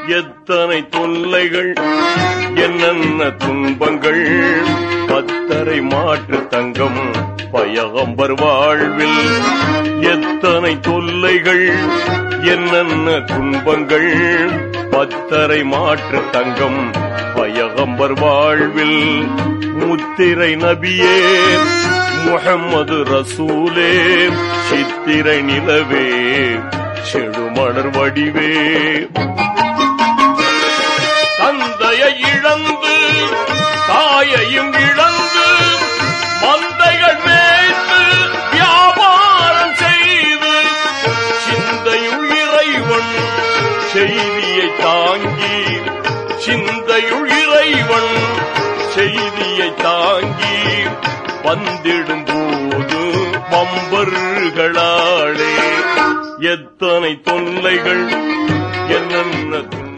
எத்தனை தொல்லைகள் என்னென்ன துன்பங்கள் பத்தரை மாற்று தங்கம் பயகம்பர் வாழ்வில் எத்தனை தொல்லைகள் என்னென்ன துன்பங்கள் பத்தரை மாற்று தங்கம் பயகம்பர் வாழ்வில் முத்திரை நபியே முகம்மது ரசூலே சித்திரை நிலவே செடுமலர் வடிவே தந்தையை இழந்து தாயையும் இழந்து மந்தைகள் மேய்த்து வியாபாரம் செய்து சிந்தையுள் இறைவன் செய்தியை தாங்கி சிந்தையுள் இறைவன் செய்தியை தாங்கி வந்திடும் போது வம்பர்களாளே எத்தனை தொல்லைகள் என்னென்ன துன்பங்கள்